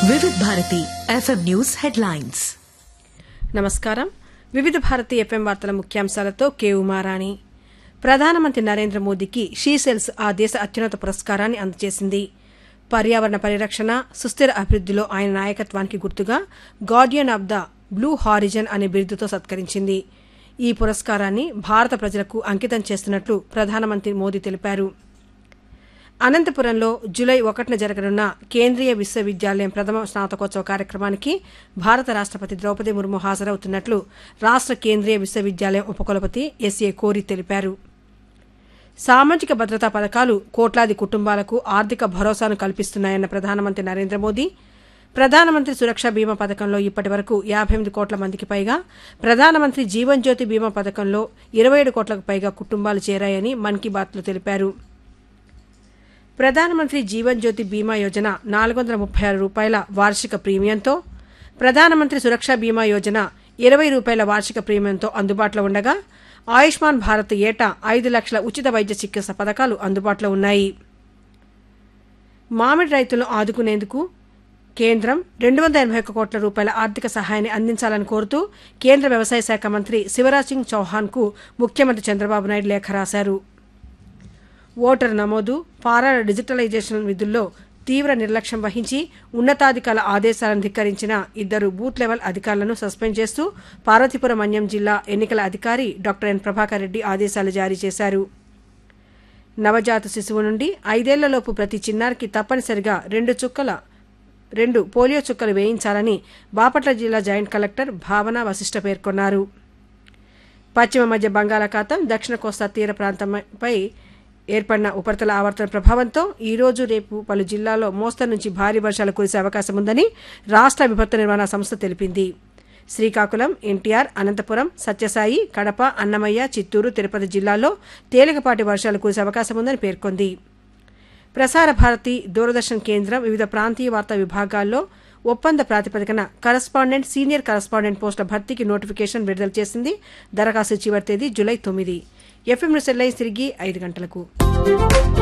వివిధ Bharati FM news headlines నమస్కారం వివిధ భారతి ఎఫ్ఎం వార్తల ముఖ్యాంశాలతో కే ఉమారాణి ప్రధానమంత్రి నరేంద్ర మోదీకి షీసెల్స్ ఆ దేశ అత్యున్నత పురస్కారాన్ని అందజేసింది పర్యావరణ పరిరక్షణ సుస్థిర అభివృద్దిలో ఆయన నాయకత్వానికి గుర్తుగా guardian of the blue horizon అనే బిరుదుతో సత్కరించింది ఈ పురస్కారాన్ని భారత ప్రజలకు అంకితం చేస్తున్నట్లు ప్రధానమంత్రి మోదీ తెలిపారు అనంతపురంలో జూలై ఒకటిన జరగనున్న కేంద్రీయ విశ్వవిద్యాలయం ప్రథమ స్నాతకోత్సవ కార్యక్రమానికి భారత రాష్టపతి ద్రౌపది ముర్ము హాజరవుతున్నట్లు రాష్ట కేంద్రీయ విశ్వవిద్యాలయం ఉపకులపతి ఎస్ఏ కోరి తెలిపారు సామాజిక భద్రతా పథకాలు కోట్లాది కుటుంబాలకు ఆర్థిక భరోసాను కల్పిస్తున్నాయన్న ప్రధానమంత్రి నరేంద్ర మోదీ ప్రధానమంత్రి సురక్ష బీమా పథకంలో ఇప్పటి వరకు యాభై ఎనిమిది కోట్ల మందికి పైగా ప్రధానమంత్రి జీవన్ జ్యోతి బీమా పథకంలో ఇరవై ఏడు కోట్లకు పైగా కుటుంబాలు చేరాయని మన్ కీ బాత్లో తెలిపారు ప్రధానమంత్రి జీవన్ జ్యోతి బీమా యోజన నాలుగు వందల ముప్పై ఆరు రూపాయల వార్షిక ప్రీమియంతో ప్రధానమంత్రి సురక్ష బీమా యోజన ఇరవై రూపాయల వార్షిక ప్రీమియంతో అందుబాటులో ఉండగా ఆయుష్మాన్ భారత్ ఏటా ఐదు లక్షల ఉచిత వైద్య చికిత్స పథకాలు అందుబాటులో ఉన్నాయి మామిడి రైతులను ఆదుకునేందుకు కేంద్రం రెండు వందల ఎనభై ఒక్క కోట్ల రూపాయల ఆర్థిక సహాయాన్ని అందించాలని కోరుతూ కేంద్ర వ్యవసాయ శాఖ మంత్రి శివరాజ్ సింగ్ చౌహాన్కు ముఖ్యమంత్రి చంద్రబాబు నాయుడు లేఖ రాశారు ఓటరు నమోదు పారాల డిజిటలైజేషన్ విధుల్లో తీవ్ర నిర్లక్ష్యం వహించి ఉన్నతాధికారుల ఆదేశాలను ధిక్కరించిన ఇద్దరు బూత్ లెవెల్ అధికారులను సస్పెండ్ చేస్తూ పార్వతీపురం మన్యం జిల్లా ఎన్నికల అధికారి డాక్టర్ ఎన్ ప్రభాకర్ రెడ్డి ఆదేశాలు జారీ చేశారు నవజాత శిశువు నుండి ఐదేళ్లలోపు ప్రతి చిన్నారికి తప్పనిసరిగా రెండు చుక్కల రెండు పోలియో చుక్కలు వేయించాలని బాపట్ల జిల్లా జాయింట్ కలెక్టర్ భావన వశిష్ఠ పేర్కొన్నారు పశ్చిమ మధ్య బంగాళాఖాతం దక్షిణ కోస్తా తీర ప్రాంతంపై ఏర్పడిన ఉపరితల ఆవర్తన ప్రభావంతో ఈ రోజు రేపు పలు జిల్లాల్లో మోస్తరు నుంచి భారీ వర్షాలు కురిసే అవకాశం ఉందని రాష్ట్ర విపత్తు నిర్వహణ సంస్థ తెలిపింది శ్రీకాకుళం ఎన్టీఆర్ అనంతపురం సత్యసాయి కడప అన్నమయ్య చిత్తూరు తిరుపతి జిల్లాల్లో తేలికపాటి వర్షాలు కురిసే అవకాశం ఉందని పేర్కొంది ప్రసార భారతి దూరదర్శన్ కేంద్రం వివిధ ప్రాంతీయ వార్తా విభాగాల్లో ఒప్పంద ప్రాతిపదికన కరస్పాండెంట్ సీనియర్ కరస్పాండెంట్ పోస్టుల భర్తీకి నోటిఫికేషన్ విడుదల చేసింది దరఖాస్తు చివరి తేదీ జూలై తొమ్మిది ఎఫ్ఎం న్యూస్ హెడ్లైన్స్ తిరిగి ఐదు గంటలకు